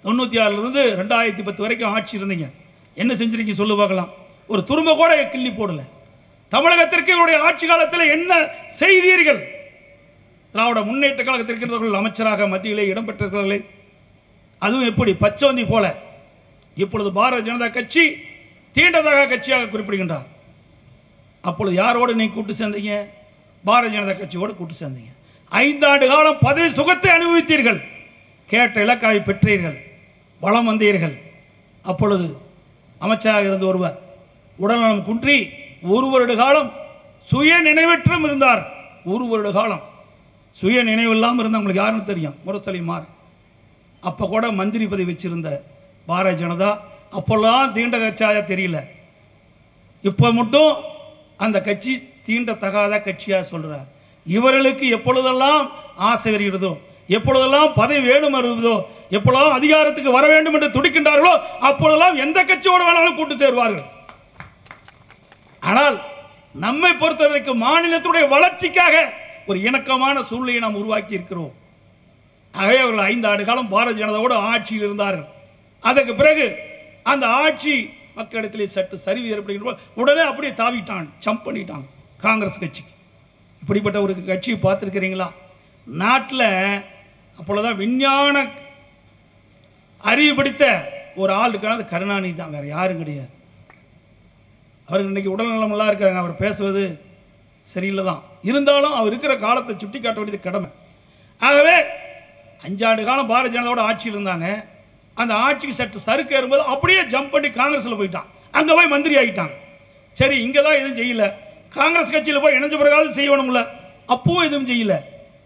தொண்ணூற்றி ஆறுலேருந்து ரெண்டாயிரத்தி பத்து வரைக்கும் ஆட்சி இருந்தீங்க என்ன செஞ்சிருக்கீங்க சொல்லு பார்க்கலாம் ஒரு துரும்ப கூட கிள்ளி போடல தமிழகத்திற்கு இவருடைய ஆட்சி காலத்தில் என்ன செய்தீர்கள் திராவிட முன்னேற்ற கழகத்தில் இருக்கின்றவர்கள் அமைச்சராக மத்தியிலே இடம்பெற்றிருக்கிறார்களே அதுவும் எப்படி பச்சோந்தி போல இப்பொழுது பாரதிய ஜனதா கட்சி தீண்டதக கட்சியாக குறிப்பிடுகின்றார் அப்பொழுது யாரோடு நீ கூட்டு சேர்ந்தீங்க பாரதிய ஜனதா கட்சியோடு கூட்டு சேர்ந்தீங்க ஐந்தாண்டு காலம் பதவி சுகத்தை அனுபவித்தீர்கள் கேட்ட இலக்காவை பெற்றீர்கள் வளம் வந்தீர்கள் அப்பொழுது அமைச்சராக இருந்த ஒருவர் உடல்நலம் குன்றி ஒரு வருட காலம் சுய நினைவற்றும் இருந்தார் ஒரு வருட காலம் சுய நினைவு இல்லாமல் இருந்த உங்களுக்கு யாருன்னு தெரியும் முரசலி மார் அப்போ கூட மந்திரி பதவி வச்சிருந்த பாரதிய ஜனதா அப்போல்லாம் தீண்ட கட்சியாக தெரியல இப்போ மட்டும் அந்த கட்சி தீண்டத்தகாத கட்சியாக சொல்கிறார் இவர்களுக்கு எப்பொழுதெல்லாம் ஆசை வருகிறதோ எப்பொழுதெல்லாம் பதவி வேணும் வருவதோ எப்பொழுதெல்லாம் அதிகாரத்துக்கு வர வேண்டும் என்று துடிக்கின்றார்களோ அப்பொழுதெல்லாம் எந்த கட்சியோடு வேணாலும் கூட்டு சேருவார்கள் ஆனால் நம்மை பொறுத்தவரைக்கும் மாநிலத்துடைய வளர்ச்சிக்காக ஒரு இணக்கமான சூழ்நிலையை நாம் உருவாக்கி இருக்கிறோம் ஆகவே அவர்கள் ஐந்து ஆண்டு காலம் பாரதிய ஜனதாவோடு ஆட்சியில் இருந்தார்கள் அதற்கு பிறகு அந்த ஆட்சி மக்களிடத்திலே சற்று சரிவு ஏற்படுகின்ற போது உடனே அப்படியே தாவிட்டான் ஜம்ப் பண்ணிட்டாங்க காங்கிரஸ் கட்சிக்கு இப்படிப்பட்ட ஒரு கட்சியை பார்த்துருக்கிறீங்களா நாட்டில் அப்பொழுதுதான் விஞ்ஞான அறிவு படித்த ஒரு ஆள் இருக்கான அது கருணாநிதி தான் வேற யாரும் கிடையாது அவருக்கு இன்னைக்கு உடல்நலமெல்லாம் இருக்காங்க அவர் பேசுவது சரியில்லை தான் இருந்தாலும் அவர் இருக்கிற காலத்தை சுட்டி காட்ட வேண்டியது கடமை ஆகவே அஞ்சாண்டு காலம் பாரதிய ஜனதாவோட ஆட்சியில் இருந்தாங்க அந்த ஆட்சிக்கு சற்று சறுக்கு ஏறும்போது அப்படியே ஜம்ப் பண்ணி காங்கிரஸில் போயிட்டான் அங்கே போய் மந்திரி ஆகிட்டாங்க சரி இங்கே தான் எதுவும் செய்யல காங்கிரஸ் கட்சியில் போய் இணைஞ்ச பிறகாவது செய்யணும்ல அப்பவும் எதுவும் செய்யல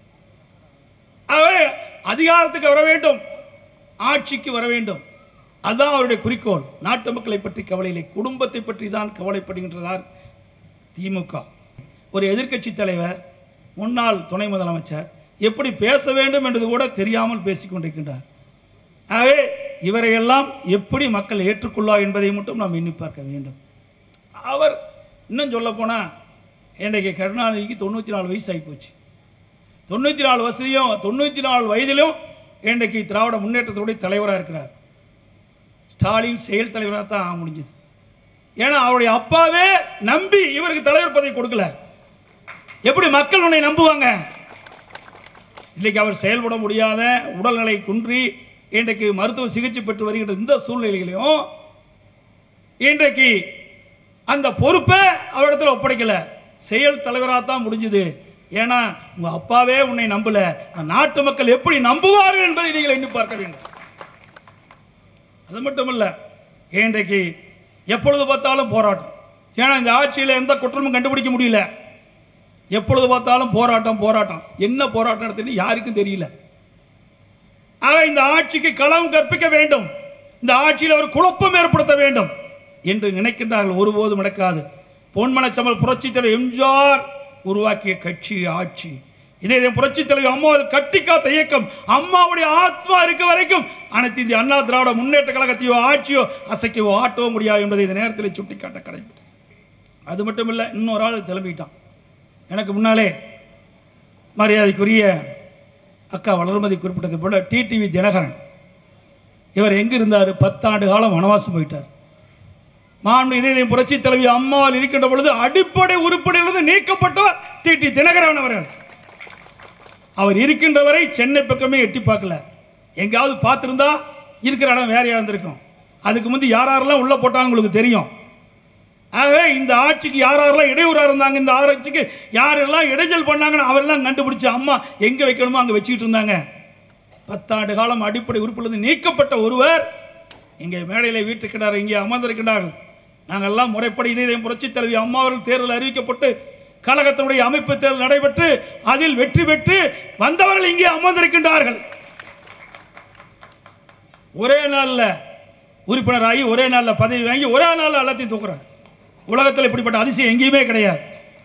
ஆகவே அதிகாரத்துக்கு வர வேண்டும் ஆட்சிக்கு வர வேண்டும் அதுதான் அவருடைய குறிக்கோள் நாட்டு மக்களை பற்றி கவலை இல்லை குடும்பத்தை பற்றி தான் கவலைப்படுகின்றதார் திமுக ஒரு எதிர்க்கட்சி தலைவர் முன்னாள் துணை முதலமைச்சர் எப்படி பேச வேண்டும் என்பது கூட தெரியாமல் பேசிக் கொண்டிருக்கின்றார் ஆகவே இவரையெல்லாம் எப்படி மக்கள் ஏற்றுக்கொள்ளா என்பதை மட்டும் நாம் எண்ணி பார்க்க வேண்டும் அவர் இன்னும் சொல்ல போனால் இன்றைக்கு கருணாநிதிக்கு தொண்ணூற்றி நாலு வயசு ஆகி போச்சு தொண்ணூற்றி நாலு வசதியும் தொண்ணூற்றி நாலு வயதிலும் இன்றைக்கு திராவிட முன்னேற்றத்துடைய தலைவராக இருக்கிறார் ஸ்டாலின் செயல் தலைவராக தான் ஆக முடிஞ்சது ஏன்னா அவருடைய அப்பாவே நம்பி இவருக்கு தலைவர் பதவி கொடுக்கல எப்படி மக்கள் உன்னை நம்புவாங்க இன்னைக்கு அவர் செயல்பட முடியாத உடல்நிலை குன்றி இன்றைக்கு மருத்துவ சிகிச்சை பெற்று வருகின்ற இந்த சூழ்நிலைகளையும் இன்றைக்கு அந்த பொறுப்பை அவரிடத்துல ஒப்படைக்கல செயல் தலைவராக தான் முடிஞ்சுது ஏன்னா உங்க அப்பாவே உன்னை நம்பல நாட்டு மக்கள் எப்படி நம்புவார்கள் என்பதை நீங்கள் எண்ணி பார்க்க வேண்டும் அது மட்டும் இல்லை இன்றைக்கு எப்பொழுது பார்த்தாலும் போராட்டம் ஏன்னா இந்த ஆட்சியில் எந்த குற்றமும் கண்டுபிடிக்க முடியல எப்பொழுது பார்த்தாலும் போராட்டம் போராட்டம் என்ன போராட்டம் நடத்துன்னு யாருக்கும் தெரியல ஆக இந்த ஆட்சிக்கு களம் கற்பிக்க வேண்டும் இந்த ஆட்சியில் ஒரு குழப்பம் ஏற்படுத்த வேண்டும் என்று நினைக்கின்றார்கள் ஒருபோதும் நடக்காது பொன்மனச்சமல் புரட்சி தலைவர் எம்ஜிஆர் உருவாக்கிய கட்சி ஆட்சி இதே இதே புரட்சி தலைவர் அம்மா கட்டி காத்த இயக்கம் அம்மாவுடைய ஆத்மா இருக்க வரைக்கும் அனைத்து இந்திய அண்ணா திராவிட முன்னேற்ற கழகத்தையோ ஆட்சியோ அசைக்கவோ ஆட்டவோ முடியாது என்பதை இந்த நேரத்தில் சுட்டிக்காட்ட கடமைப்பட்டது அது மட்டும் இல்லை இன்னொரு ஆள் கிளம்பிட்டான் எனக்கு முன்னாலே மரியாதைக்குரிய அக்கா வளர்மதி குறிப்பிட்டது போல டிடிவி தினகரன் இவர் எங்க இருந்தார் பத்தாண்டு காலம் வனவாசம் போயிட்டார் மாண்பு இதய புரட்சி தலைவி அம்மாவால் இருக்கின்ற பொழுது அடிப்படை உறுப்பினரிலிருந்து நீக்கப்பட்டவர் டிடி தினகரன் அவர்கள் அவர் இருக்கின்ற வரை சென்னை பக்கமே எட்டி பார்க்கல எங்கேயாவது பார்த்துருந்தா இருக்கிற இடம் வேறையா இருந்திருக்கும் அதுக்கு முந்தி யார் யாரெல்லாம் உள்ள போட்டாங்க உங்களுக்கு தெரியும் ஆகவே இந்த ஆட்சிக்கு யார் யாரெல்லாம் இடையூறா இருந்தாங்க இந்த ஆட்சிக்கு யாரெல்லாம் இடைஞ்சல் பண்ணாங்கன்னு அவரெல்லாம் கண்டுபிடிச்சு அம்மா எங்கே வைக்கணுமோ அங்கே வச்சுக்கிட்டு இருந்தாங்க பத்தாண்டு காலம் அடிப்படை உறுப்பிலிருந்து நீக்கப்பட்ட ஒருவர் இங்கே மேடையில் வீட்டுக்கிட்டார் இங்கே அமர்ந்திருக்கிறார்கள் நாங்கள் எல்லாம் முறைப்படி இதே புரட்சி தலைவி அம்மா அவர்கள் தேர்தல் அறிவிக்கப்பட்டு கழகத்தினுடைய அமைப்பு தேர்தல் நடைபெற்று அதில் வெற்றி பெற்று வந்தவர்கள் இங்கே அமர்ந்திருக்கின்றார்கள் ஒரே நாளில் உறுப்பினராகி ஒரே நாளில் பதவி வாங்கி ஒரே நாளில் எல்லாத்தையும் தூக்குறாங்க உலகத்தில் இப்படிப்பட்ட அதிசயம் எங்கேயுமே கிடையாது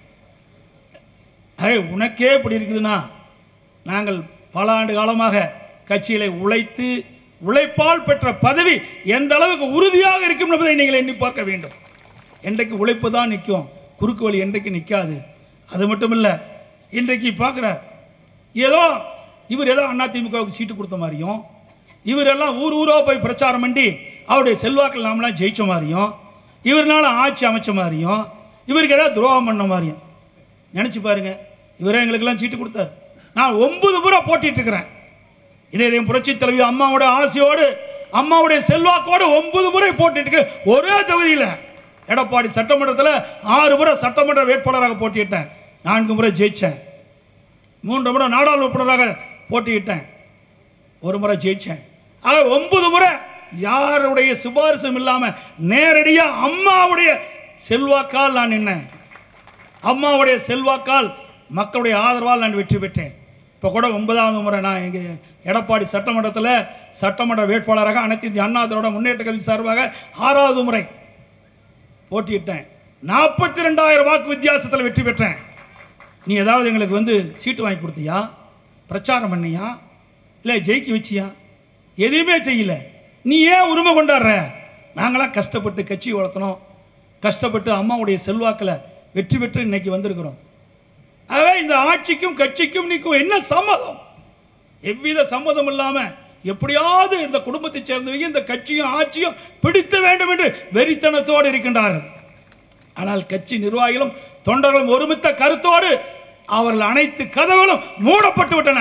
ஏய் உனக்கே இப்படி இருக்குதுன்னா நாங்கள் பல ஆண்டு காலமாக கட்சியிலே உழைத்து உழைப்பால் பெற்ற பதவி எந்த அளவுக்கு உறுதியாக இருக்கும் என்பதை நீங்கள் எண்ணி பார்க்க வேண்டும் என்றைக்கு உழைப்பு தான் நிற்கும் குறுக்கு வழி என்றைக்கு நிற்காது அது மட்டும் இல்லை இன்றைக்கு பார்க்குற ஏதோ இவர் ஏதோ அதிமுகவுக்கு சீட்டு கொடுத்த மாதிரியும் இவரெல்லாம் ஊர் ஊரா போய் பிரச்சாரம் பண்ணி அவருடைய செல்வாக்கில் நாமெல்லாம் ஜெயிச்ச மாதிரியும் இவர்னால ஆட்சி அமைச்ச மாதிரியும் இவருக்கு ஏதாவது துரோகம் பண்ண மாதிரியும் நினச்சி பாருங்க இவரே எங்களுக்கெல்லாம் சீட்டு கொடுத்தாரு நான் ஒன்பது முறை போட்டிட்டு இருக்கிறேன் இதே இதே புரட்சி தலைவி அம்மாவோட ஆசையோடு அம்மாவுடைய செல்வாக்கோடு ஒன்பது முறை போட்டிட்டு இருக்கு. ஒரே தொகுதியில் எடப்பாடி சட்டமன்றத்தில் ஆறு முறை சட்டமன்ற வேட்பாளராக போட்டியிட்டேன் நான்கு முறை ஜெயிச்சேன் மூன்று முறை நாடாளுமன்ற உறுப்பினராக போட்டியிட்டேன் ஒரு முறை ஜெயிச்சேன் ஆக ஒன்பது முறை யாருடைய சிபாரிசும் இல்லாம நேரடியா அம்மாவுடைய செல்வாக்கால் நான் நின்னேன் அம்மாவுடைய செல்வாக்கால் மக்களுடைய ஆதரவால் நான் வெற்றி பெற்றேன் இப்போ கூட ஒன்பதாவது முறை நான் எங்கள் எடப்பாடி சட்டமன்றத்தில் சட்டமன்ற வேட்பாளராக அனைத்து இந்திய அண்ணா திராவிட முன்னேற்ற கட்சி சார்பாக ஆறாவது முறை போட்டியிட்டேன் நாற்பத்தி ரெண்டாயிரம் வாக்கு வித்தியாசத்தில் வெற்றி பெற்றேன் நீ ஏதாவது எங்களுக்கு வந்து சீட்டு வாங்கி கொடுத்தியா பிரச்சாரம் பண்ணியா இல்லை ஜெயிக்க வச்சியா எதையுமே செய்யல நீ ஏன் உரிமை கொண்டாடுற நாங்களாம் கஷ்டப்பட்டு கட்சி வளர்த்தனோம் கஷ்டப்பட்டு அம்மாவுடைய செல்வாக்கில் வெற்றி பெற்று இன்னைக்கு வந்திருக்கிறோம் ஆகவே இந்த ஆட்சிக்கும் கட்சிக்கும் நீக்கும் என்ன சம்மதம் எவ்வித சம்மதம் இல்லாம எப்படியாவது இந்த குடும்பத்தைச் சேர்ந்தவங்க இந்த கட்சியும் ஆட்சியும் பிடிக்க வேண்டும் என்று வெறித்தனத்தோடு இருக்கின்றார்கள் ஆனால் கட்சி நிர்வாகிகளும் தொண்டர்களும் ஒருமித்த கருத்தோடு அவர்கள் அனைத்து கதவுகளும் மூடப்பட்டு விட்டன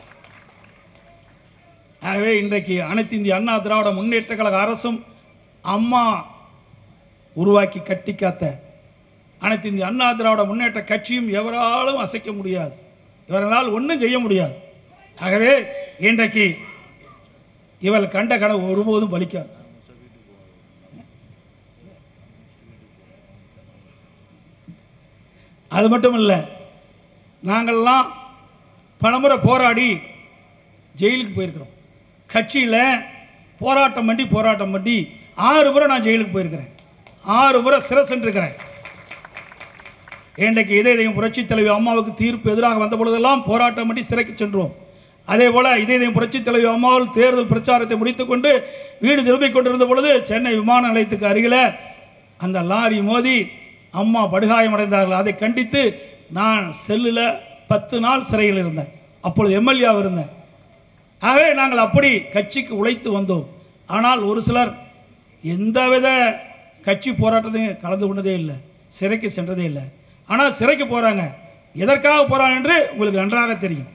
ஆகவே இன்றைக்கு அனைத்து இந்திய அண்ணா திராவிட முன்னேற்ற கழக அரசும் அம்மா உருவாக்கி கட்டி காத்த அனைத்து இந்திய அண்ணா திராவிட முன்னேற்ற கட்சியும் எவராலும் அசைக்க முடியாது இவர்களால் ஒன்றும் செய்ய முடியாது ஆகவே இன்றைக்கு இவள் கண்ட கனவு ஒருபோதும் பலிக்காது அது மட்டும் இல்லை நாங்கள்லாம் பலமுறை போராடி ஜெயிலுக்கு போயிருக்கிறோம் கட்சியில் போராட்டம் பண்ணி போராட்டம் பண்ணி ஆறு முறை நான் ஜெயிலுக்கு போயிருக்கிறேன் ஆறு முறை சிறை சென்றிருக்கிறேன் இன்றைக்கு இதே இதயம் புரட்சி தலைவி அம்மாவுக்கு தீர்ப்பு எதிராக வந்த பொழுதெல்லாம் போராட்டம் பண்ணி சிறைக்கு சென்றோம் அதே போல இதே இதயம் புரட்சி தலைவி அம்மாவில் தேர்தல் பிரச்சாரத்தை முடித்துக்கொண்டு வீடு திரும்பிக் கொண்டிருந்த பொழுது சென்னை விமான நிலையத்துக்கு அருகில் அந்த லாரி மோதி அம்மா படுகாயமடைந்தார்கள் அதை கண்டித்து நான் செல்லில் பத்து நாள் சிறையில் இருந்தேன் அப்பொழுது எம்எல்ஏவாக இருந்தேன் ஆகவே நாங்கள் அப்படி கட்சிக்கு உழைத்து வந்தோம் ஆனால் ஒரு சிலர் எந்தவித கட்சி போராட்டத்தையும் கலந்து கொண்டதே இல்லை சிறைக்கு சென்றதே இல்லை ஆனால் சிறைக்கு போகிறாங்க எதற்காக போகிறாங்க என்று உங்களுக்கு நன்றாக தெரியும்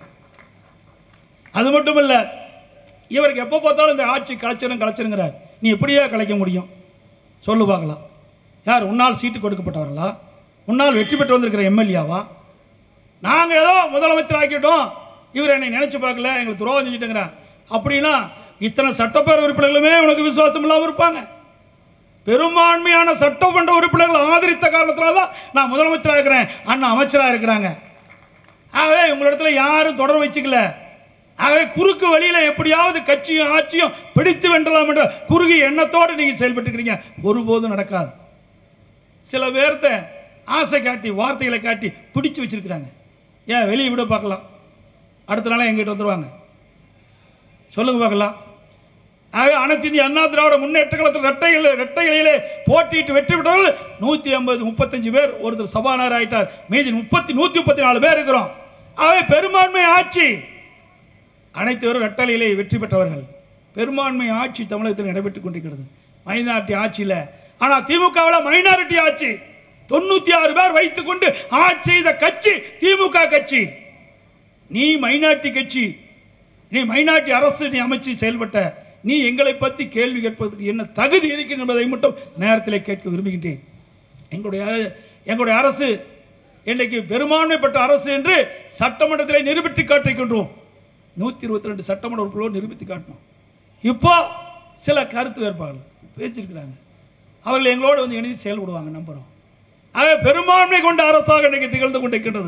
அது மட்டும் இல்லை இவருக்கு எப்போ பார்த்தாலும் இந்த ஆட்சி கலைச்சிரும் கலைச்சிருங்கிறார் நீ எப்படியே கலைக்க முடியும் சொல்லு பார்க்கலாம் யார் உன்னால் சீட்டு கொடுக்கப்பட்டவர்களா உன்னால் வெற்றி பெற்று வந்திருக்கிற எம்எல்ஏவா நாங்கள் ஏதோ முதலமைச்சர் ஆக்கிட்டோம் இவர் என்னை நினைச்சு பார்க்கல எங்களுக்கு துரோகம் செஞ்சுட்டுங்கிறார் அப்படின்னா இத்தனை சட்டப்பேரவை உறுப்பினர்களுமே உனக்கு விசுவாசம் இல்லாமல் இருப்பாங்க பெரும்பான்மையான சட்டமன்ற உறுப்பினர்கள் ஆதரித்த காரணத்தினால தான் நான் முதலமைச்சராக இருக்கிறேன் அண்ணா அமைச்சராக இருக்கிறாங்க ஆகவே உங்களிடத்துல யாரும் தொடர் வச்சுக்கல ஆகவே குறுக்கு வழியில எப்படியாவது கட்சியும் ஆட்சியும் பிடித்து வென்றலாம் என்ற குறுகிய எண்ணத்தோடு நீங்கள் செயல்பட்டுக்கிறீங்க ஒருபோதும் நடக்காது சில பேர்த்த ஆசை காட்டி வார்த்தைகளை காட்டி பிடிச்சு வச்சிருக்கிறாங்க ஏன் வெளியே விட பார்க்கலாம் அடுத்த நாளே எங்கிட்ட வந்துருவாங்க சொல்லுங்க பார்க்கலாம் ஆகவே அனைத்து இந்திய அண்ணா திராவிட முன்னேற்ற கழகத்தில் ரெட்டை இலை ரெட்டை இலையிலே போட்டியிட்டு வெற்றி பெற்றவர்கள் நூற்றி ஐம்பது முப்பத்தஞ்சு பேர் ஒருத்தர் சபாநாயகர் ஆயிட்டார் மீதி முப்பத்தி நூற்றி முப்பத்தி நாலு பேர் இருக்கிறோம் ஆகவே பெரும்பான்மை ஆட்சி அனைத்து பேரும் ரெட்டலையிலே வெற்றி பெற்றவர்கள் பெரும்பான்மை ஆட்சி தமிழகத்தில் நடைபெற்றுக் கொண்டிருக்கிறது மைனாரிட்டி ஆட்சியில் ஆனால் திமுகவில் மைனாரிட்டி ஆட்சி தொண்ணூத்தி ஆறு பேர் வைத்துக்கொண்டு ஆட்சி செய்த கட்சி திமுக கட்சி நீ மைனாரிட்டி கட்சி நீ மைனாரிட்டி அரசு நீ அமைச்சு செயல்பட்ட நீ எங்களை பற்றி கேள்வி கேட்பதற்கு என்ன தகுதி இருக்கு என்பதை மட்டும் நேரத்தில் கேட்க விரும்புகின்றேன் எங்களுடைய எங்களுடைய அரசு இன்றைக்கு பெரும்பான்மைப்பட்ட அரசு என்று சட்டமன்றத்தில் நிரூபித்து காட்டிக்கின்றோம் நூற்றி இருபத்தி ரெண்டு சட்டமன்ற உறுப்பினர்கள் நிரூபித்து காட்டணும் இப்போ சில கருத்து வேறுபாடுகள் பேச்சிருக்கிறாங்க அவர்கள் எங்களோடு வந்து இணைந்து செயல்படுவாங்க நம்புகிறோம் ஆக பெரும்பான்மை கொண்ட அரசாக இன்றைக்கு திகழ்ந்து கொண்டிருக்கின்றது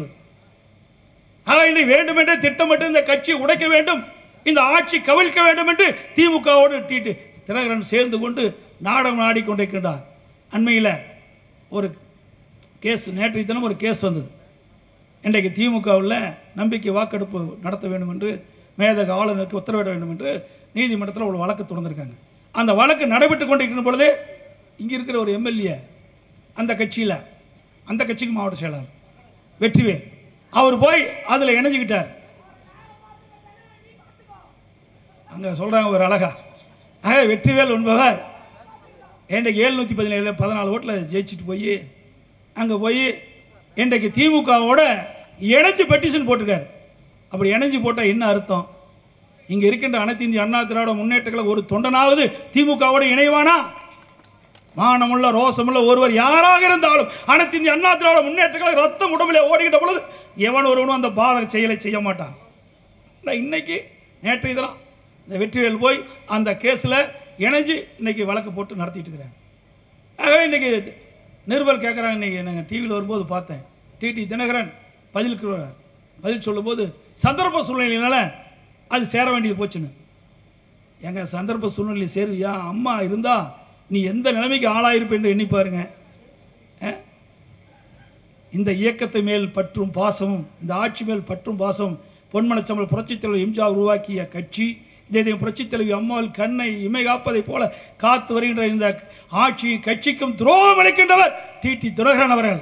ஆக இன்னைக்கு வேண்டுமென்றே திட்டமிட்டு இந்த கட்சி உடைக்க வேண்டும் இந்த ஆட்சி கவிழ்க்க வேண்டும் என்று திமுகவோடு டீட்டு தினகரன் சேர்ந்து கொண்டு நாடகம் ஆடிக்கொண்டிருக்கின்றார் அண்மையில் ஒரு கேஸ் நேற்றைய தினம் ஒரு கேஸ் வந்தது இன்றைக்கு திமுகவில் நம்பிக்கை வாக்கெடுப்பு நடத்த வேண்டும் என்று மேதக ஆளுநருக்கு உத்தரவிட வேண்டும் என்று நீதிமன்றத்தில் ஒரு வழக்கு தொடர்ந்திருக்காங்க அந்த வழக்கு நடைபெற்று கொண்டிருக்கிற பொழுதே இங்கே இருக்கிற ஒரு எம்எல்ஏ அந்த கட்சியில் அந்த கட்சிக்கு மாவட்ட செயலாளர் வெற்றிவேல் அவர் போய் அதில் இணைஞ்சுக்கிட்டார் அங்கே சொல்கிறாங்க ஒரு அழகா ஆக வெற்றிவேல் என்பவர் இன்றைக்கு ஏழ்நூற்றி பதினேழு பதினாலு ஓட்டில் ஜெயிச்சுட்டு போய் அங்கே போய் இன்றைக்கு திமுகவோட இணைஞ்சு பெட்டிஷன் போட்டிருக்காரு அப்படி இணைஞ்சு போட்டால் என்ன அர்த்தம் இங்கே இருக்கின்ற அனைத்து இந்திய அண்ணா திராவிட முன்னேற்றங்களை ஒரு தொண்டனாவது திமுகவோட இணைவானா மானமுள்ள ரோசமுள்ள ஒருவர் யாராக இருந்தாலும் அனைத்து இந்திய அண்ணா திராவிட முன்னேற்றங்களை ரத்தம் உடம்பிலே ஓடுகின்ற பொழுது எவன் ஒருவனும் அந்த பாதக செயலை செய்ய மாட்டான் நான் இன்னைக்கு நேற்று இதெல்லாம் இந்த வெற்றிவேல் போய் அந்த கேஸில் இணைஞ்சு இன்னைக்கு வழக்கு போட்டு நடத்திட்டு இருக்கிறாங்க ஆகவே இன்னைக்கு நிருபர் கேட்குறாங்க இன்னைக்கு நாங்கள் டிவியில் வரும்போது பார்த்தேன் டிடி தினகரன் பதிலுக்கு வர்றார். பதில் சொல்லும்போது சந்தர்ப்ப சூழ்நிலையினால அது சேர வேண்டியது போச்சுன்னு எங்க சந்தர்ப்ப சூழ்நிலை சேருவியா அம்மா இருந்தா நீ எந்த நிலைமைக்கு ஆளாயிருப்பேன் எண்ணி பாருங்க அஹ்? இந்த இயக்கத்தை மேல் பற்றும் பாசமும் இந்த ஆட்சி மேல் பற்றும் பாசமும் பொன்மனச்சம்பல் புரட்சித் தலைவர் எம்ஜிஆர் உருவாக்கிய கட்சி இதே புரட்சித் தலைவி அம்மாவில் கண்ணை இமை காப்பதைப் போல காத்து வருகின்ற இந்த ஆட்சி கட்சிக்கும் துரோகம் அளிக்கின்றவர் டி டி துரகரன் அவர்கள்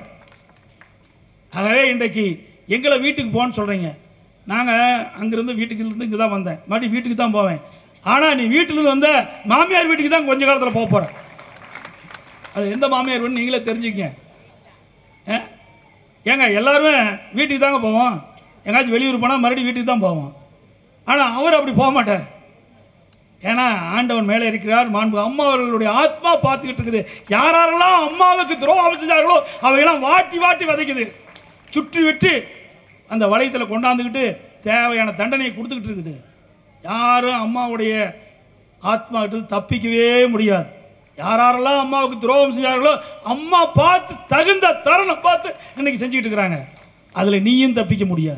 ஆகவே இன்றைக்கு எங்களை வீட்டுக்கு போன்னு சொல்கிறீங்க நாங்கள் அங்கேருந்து வீட்டுக்கு இருந்து இங்கே தான் வந்தேன் மறுபடியும் வீட்டுக்கு தான் போவேன் ஆனால் நீ வீட்டிலேருந்து வந்த மாமியார் வீட்டுக்கு தான் கொஞ்ச காலத்தில் போக போகிறேன் அது எந்த மாமியார் வீடு நீங்களே தெரிஞ்சுக்கங்க ஆ? ஏங்க எல்லாருமே வீட்டுக்கு தாங்க போவோம் எங்காச்சும் வெளியூர் போனால் மறுபடியும் வீட்டுக்கு தான் போவோம் ஆனால் அவர் அப்படி போக மாட்டார் ஏன்னா ஆண்டவன் மேலே இருக்கிறார் மாண்பு அம்மா அவர்களுடைய ஆத்மா பார்த்துக்கிட்டு இருக்குது யாரெல்லாம் அம்மாவுக்கு துரோகம் செஞ்சார்களோ அவையெல்லாம் வாட்டி வாட்டி வதைக்குது சுற்றி விட்டு அந்த வளையத்தில் கொண்டாந்துக்கிட்டு தேவையான தண்டனையை கொடுத்துக்கிட்டு இருக்குது யாரும் அம்மாவுடைய ஆத்மா கிட்ட தப்பிக்கவே முடியாது யாரெல்லாம் அம்மாவுக்கு துரோகம் செஞ்சார்களோ அம்மா பார்த்து தகுந்த தருணம் பார்த்து இன்னைக்கு செஞ்சுக்கிட்டு இருக்கிறாங்க அதில் நீயும் தப்பிக்க முடியாது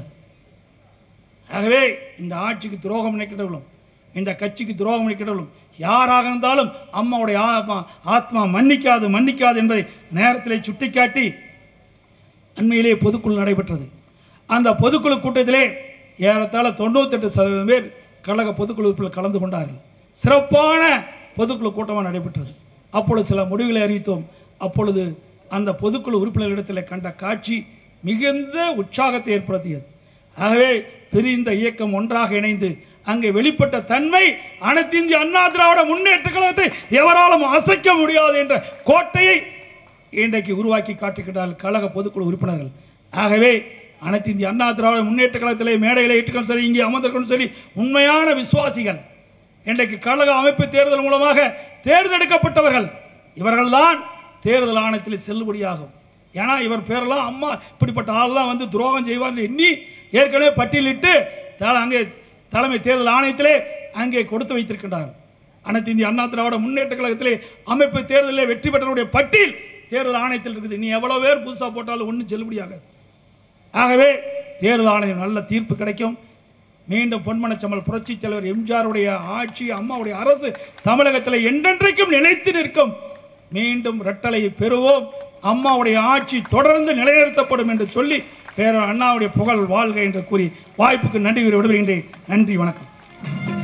ஆகவே இந்த ஆட்சிக்கு துரோகம் நினைக்கிறவர்களும் இந்த கட்சிக்கு துரோகம் நினைக்கிறவர்களும் யாராக இருந்தாலும் அம்மாவுடைய ஆத்மா ஆத்மா மன்னிக்காது மன்னிக்காது என்பதை நேரத்திலே சுட்டிக்காட்டி அண்மையிலே பொதுக்குழு நடைபெற்றது அந்த பொதுக்குழு கூட்டத்திலே ஏறத்தாழ தொண்ணூத்தெட்டு சதவீதம் பேர் கழக பொதுக்குழு உறுப்பினர் கலந்து கொண்டார்கள் சிறப்பான பொதுக்குழு கூட்டமாக நடைபெற்றது அப்பொழுது சில முடிவுகளை அறிவித்தோம் அப்பொழுது அந்த பொதுக்குழு உறுப்பினர்களிடத்தில் கண்ட காட்சி மிகுந்த உற்சாகத்தை ஏற்படுத்தியது ஆகவே பிரிந்த இயக்கம் ஒன்றாக இணைந்து அங்கே வெளிப்பட்ட தன்மை அனைத்து இந்திய அண்ணா திராவிட முன்னேற்ற கழகத்தை எவராலும் அசைக்க முடியாது என்ற கோட்டையை இன்றைக்கு உருவாக்கி காட்டுகிறார்கள் கழக பொதுக்குழு உறுப்பினர்கள் ஆகவே அனைத்து இந்திய அண்ணா திராவிட முன்னேற்ற கழகத்திலே மேடையில் ஏற்றுக்கணும் சரி இங்கே அமர்ந்திருக்கணும் சரி உண்மையான விசுவாசிகள் இன்றைக்கு கழக அமைப்பு தேர்தல் மூலமாக தேர்ந்தெடுக்கப்பட்டவர்கள் இவர்கள்தான் தேர்தல் ஆணையத்தில் செல்லுபடியாகும் ஏன்னா இவர் பேரெல்லாம் அம்மா இப்படிப்பட்ட ஆள்லாம் வந்து துரோகம் செய்வார்னு எண்ணி ஏற்கனவே பட்டியலிட்டு தல- அங்கே தலைமை தேர்தல் ஆணையத்திலே அங்கே கொடுத்து வைத்திருக்கின்றார்கள் அனைத்து இந்திய அண்ணா திராவிட முன்னேற்ற கழகத்திலே அமைப்பு தேர்தலில் வெற்றி பெற்றவருடைய பட்டியல் தேர்தல் ஆணையத்தில் இருக்குது நீ எவ்வளோ பேர் புதுசாக போட்டாலும் ஒன்றும் செல்லுபடியாகாது ஆகவே தேர்தல் ஆணையம் நல்ல தீர்ப்பு கிடைக்கும் மீண்டும் பொன்மனச்சம்மல் புரட்சித் தலைவர் எம்ஜிஆருடைய ஆட்சி அம்மாவுடைய அரசு தமிழகத்தில் என்றென்றைக்கும் நிலைத்து நிற்கும் மீண்டும் ரெட்டலையை பெறுவோம் அம்மாவுடைய ஆட்சி தொடர்ந்து நிலைநிறுத்தப்படும் என்று சொல்லி பேரர் அண்ணாவுடைய புகழ் வாழ்க என்று கூறி வாய்ப்புக்கு நன்றி கூறி விடுகின்றேன் நன்றி வணக்கம்